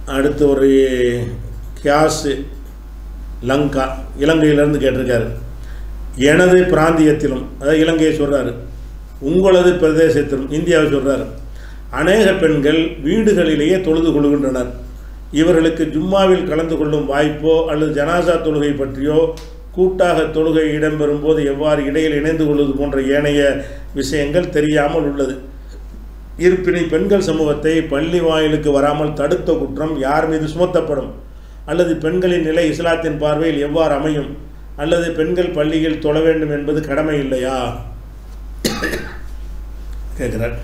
அடுத்து ஒரு கியாஸு லங்கா இலங்கையிலேருந்து கேட்டிருக்காரு எனது பிராந்தியத்திலும் அதாவது இலங்கையை சொல்கிறாரு உங்களது பிரதேசத்திலும் இந்தியாவை சொல்கிறாரு அநேக பெண்கள் வீடுகளிலேயே தொழுது கொள்கின்றனர் இவர்களுக்கு ஜும்மாவில் கலந்து கொள்ளும் வாய்ப்போ அல்லது ஜனாசா தொழுகை பற்றியோ கூட்டாக தொழுகை இடம்பெறும் போது எவ்வாறு இடையில் இணைந்து கொள்வது போன்ற ஏனைய விஷயங்கள் தெரியாமல் உள்ளது இருப்பினும் பெண்கள் சமூகத்தை பள்ளி வாயிலுக்கு வராமல் தடுத்த குற்றம் யார் மீது சுமத்தப்படும் அல்லது பெண்களின் நிலை இஸ்லாத்தின் பார்வையில் எவ்வாறு அமையும் அல்லது பெண்கள் பள்ளியில் தொழ வேண்டும் என்பது கடமை இல்லையா கேட்குறார்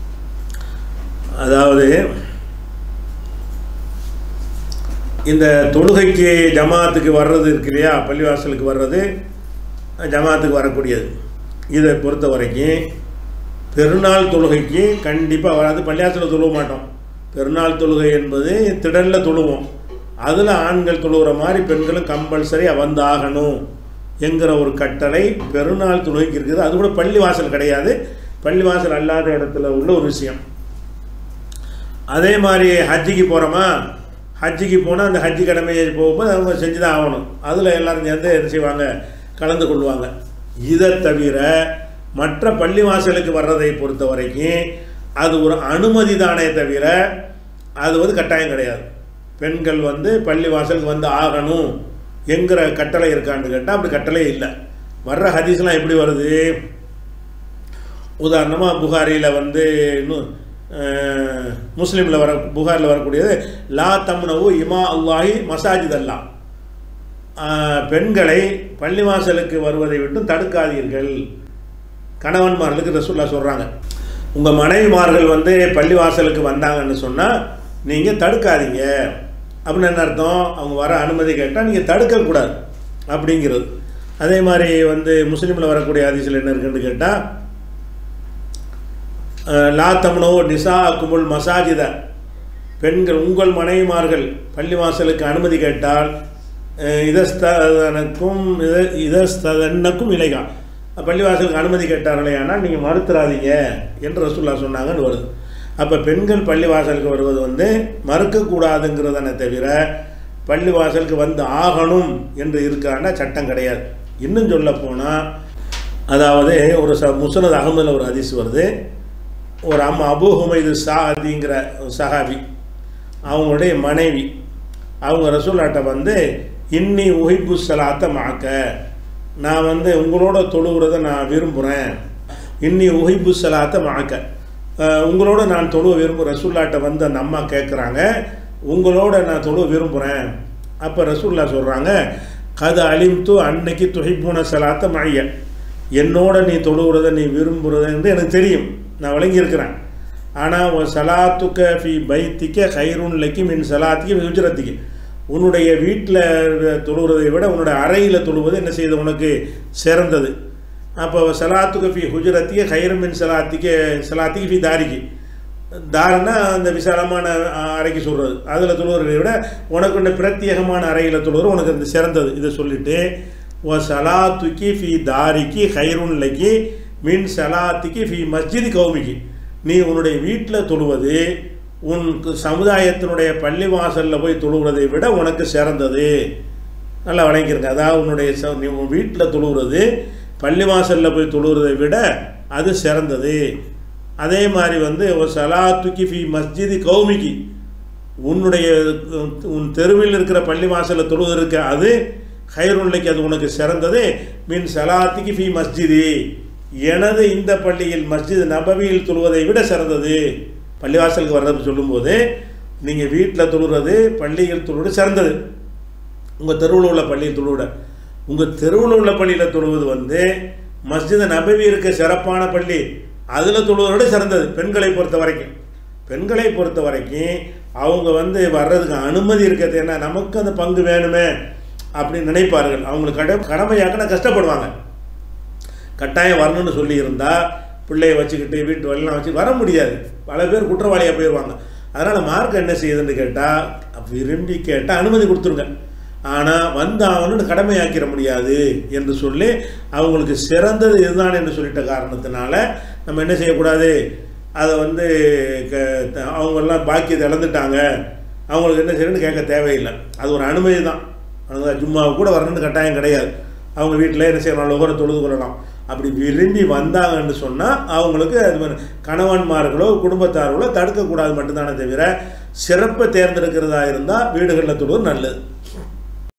அதாவது இந்த தொழுகைக்கு ஜமாத்துக்கு வர்றது இருக்கு இல்லையா பள்ளிவாசலுக்கு வர்றது ஜமாத்துக்கு வரக்கூடியது இதை பொறுத்த வரைக்கும் பெருநாள் தொழுகைக்கு கண்டிப்பாக வராது பள்ளியாசலில் தொழுவ மாட்டோம் பெருநாள் தொழுகை என்பது திடலில் தொழுவோம் அதில் ஆண்கள் தொழுகிற மாதிரி பெண்களும் கம்பல்சரி வந்து ஆகணும் என்கிற ஒரு கட்டளை பெருநாள் தொழுகைக்கு இருக்குது அது கூட பள்ளிவாசல் கிடையாது பள்ளிவாசல் அல்லாத இடத்துல உள்ள ஒரு விஷயம் அதே மாதிரி ஹஜ்ஜிக்கு போகிறோமா ஹஜ்ஜிக்கு போனால் அந்த ஹஜ்ஜி கடமையை போகும்போது அவங்க செஞ்சு தான் ஆகணும் அதில் எல்லாரும் சேர்ந்து என்ன செய்வாங்க கலந்து கொள்வாங்க இதை தவிர மற்ற பள்ளிவாசலுக்கு வர்றதை பொறுத்த வரைக்கும் அது ஒரு அனுமதி தானே தவிர அது வந்து கட்டாயம் கிடையாது பெண்கள் வந்து பள்ளிவாசலுக்கு வந்து ஆகணும் என்கிற கட்டளை இருக்கான்னு கேட்டால் அப்படி கட்டளையே இல்லை வர்ற ஹதீஸ்லாம் எப்படி வருது உதாரணமாக புகாரியில் வந்து இன்னும் முஸ்லீமில் வர புகாரில் வரக்கூடியது லா தம்னவு இமா அல்லாஹி மசாஜித் அல்லா பெண்களை பள்ளிவாசலுக்கு வருவதை விட்டு தடுக்காதீர்கள் கணவன்மார்களுக்கு ரசூல்லா சொல்கிறாங்க உங்கள் மனைவிமார்கள் வந்து பள்ளிவாசலுக்கு வந்தாங்கன்னு சொன்னால் நீங்கள் தடுக்காதீங்க அப்படின்னு என்ன அர்த்தம் அவங்க வர அனுமதி கேட்டால் நீங்கள் தடுக்கக்கூடாது அப்படிங்கிறது அதே மாதிரி வந்து முஸ்லீமில் வரக்கூடிய அதிசயில் என்ன இருக்குன்னு கேட்டால் லா தம்னோ நிசா குமுல் மசாஜித பெண்கள் உங்கள் மனைவிமார்கள் பள்ளிவாசலுக்கு அனுமதி கேட்டால் இதஸ்தனக்கும் இத இதஸ்தனக்கும் இலைகா பள்ளிவாசலுக்கு அனுமதி கேட்டார்களே ஆனால் நீங்கள் மறுத்துறாதீங்க என்று ரசூல்லா சொன்னாங்கன்னு வருது அப்போ பெண்கள் பள்ளிவாசலுக்கு வருவது வந்து மறுக்கக்கூடாதுங்கிறதனை தவிர பள்ளிவாசலுக்கு வந்து ஆகணும் என்று இருக்கான சட்டம் கிடையாது இன்னும் சொல்ல போனால் அதாவது ஒரு ச முசனத் அகமதில் ஒரு ஹதீஸ் வருது ஒரு அம்மா அபு ஹுமைது சாதிங்கிற சஹாபி அவங்களுடைய மனைவி அவங்க ரசூல்லாட்ட வந்து இன்னி உஹிப்பு சலாத்த மாக்க நான் வந்து உங்களோட தொழுகிறத நான் விரும்புகிறேன் இன்னி உஹிப்பு சலாத்த மாக்க உங்களோட நான் தொழுவ விரும்ப ரசூல்லாட்ட வந்து அந்த அம்மா கேட்குறாங்க உங்களோட நான் தொழுவ விரும்புகிறேன் அப்போ ரசூல்லா சொல்கிறாங்க கது அலிம்து அன்னைக்கு துகைப்பூன சலாத்த மழைய என்னோட நீ தொழுகிறத நீ விரும்புகிறத என்று எனக்கு தெரியும் நான் விளங்கியிருக்கிறேன் ஆனால் உன் சலாத்துக்க ஃபி பைத்திக்க ஹைருன் லக்கி மின் சலாத்திக்கு விஜரத்திக்கு உன்னுடைய வீட்டில் தொழுகிறதை விட உன்னுடைய அறையில் தொழுவது என்ன செய்யுது உனக்கு சிறந்தது அப்போ சலாத்துக்கு ஃபி ஹுஜரத்திக்கு ஹைரும் மின் சலாத்திக்கு சலாத்திக்கு ஃபி தாரிக்கு தாருன்னா அந்த விசாலமான அறைக்கு சொல்கிறது அதில் தொழுகிறதை விட உனக்கு ஒன்று பிரத்யேகமான அறையில் தொழுகிறது உனக்கு அந்த சிறந்தது இதை சொல்லிவிட்டு ஓ சலாத்துக்கி ஃபி தாரிக்கு ஹைருன் லக்கி மின் சலாத்திக்கு ஃபி மஸ்ஜித் கௌமிக்கு நீ உன்னுடைய வீட்டில் தொழுவது உன் சமுதாயத்தினுடைய பள்ளி வாசலில் போய் தொழுகிறதை விட உனக்கு சிறந்தது நல்லா வழங்கியிருங்க அதாவது உன்னுடைய ச நீ உன் வீட்டில் தொழுகிறது பள்ளி வாசலில் போய் தொழுகிறதை விட அது சிறந்தது அதே மாதிரி வந்து ஒரு சலாத்துக்கி ஃபி மஸ்ஜிதி கௌமிக்கு உன்னுடைய உன் தெருவில் இருக்கிற பள்ளி வாசலில் தொழுவதற்கு அது ஹைருல்லைக்கு அது உனக்கு சிறந்தது மின் சலாத்திக்கு ஃபி மஸ்ஜிதி எனது இந்த பள்ளியில் மஸ்ஜித் நபவியில் தொழுவதை விட சிறந்தது பள்ளிவாசலுக்கு வர்றது சொல்லும்போது நீங்கள் வீட்டில் தொழுகிறது பள்ளியில் தொழுவது சிறந்தது உங்கள் தெருவில் உள்ள பள்ளியில் தொழுவிட உங்கள் தெருவில் உள்ள பள்ளியில் தொழுவது வந்து மஸ்ஜித் நபவி இருக்க சிறப்பான பள்ளி அதில் தொழுவதோட சிறந்தது பெண்களை பொறுத்த வரைக்கும் பெண்களை பொறுத்த வரைக்கும் அவங்க வந்து வர்றதுக்கு அனுமதி இருக்கிறது என்ன நமக்கு அந்த பங்கு வேணுமே அப்படின்னு நினைப்பார்கள் அவங்களுக்கு கட கடமையாக்கினா கஷ்டப்படுவாங்க கட்டாயம் வரணும்னு சொல்லியிருந்தா பிள்ளைய வச்சுக்கிட்டு வீட்டு வழியெல்லாம் வச்சு வர முடியாது பல பேர் குற்றவாளியாக போயிடுவாங்க அதனால் மார்க் என்ன செய்யுதுன்னு கேட்டால் விரும்பி கேட்டால் அனுமதி கொடுத்துருங்க ஆனால் வந்து அவனு கடமையாக்கிட முடியாது என்று சொல்லி அவங்களுக்கு சிறந்தது இதுதான் என்று சொல்லிட்ட காரணத்தினால நம்ம என்ன செய்யக்கூடாது அதை வந்து க அவங்கெல்லாம் பாக்கியத்தை இழந்துட்டாங்க அவங்களுக்கு என்ன செய்யணும்னு கேட்க தேவையில்லை அது ஒரு அனுமதி தான் அவங்க ஜும்மாவுக்கு கூட வரணும்னு கட்டாயம் கிடையாது அவங்க வீட்டில் என்ன செய்யலாம் லோகரை தொழுது கொள்ளலாம் அப்படி விரும்பி வந்தாங்கன்னு சொன்னால் அவங்களுக்கு அது மாதிரி கணவன்மார்களோ குடும்பத்தார்களோ தடுக்கக்கூடாது மட்டும்தானே தவிர சிறப்பை தேர்ந்தெடுக்கிறதா இருந்தால் வீடுகளில் தொழுவது நல்லது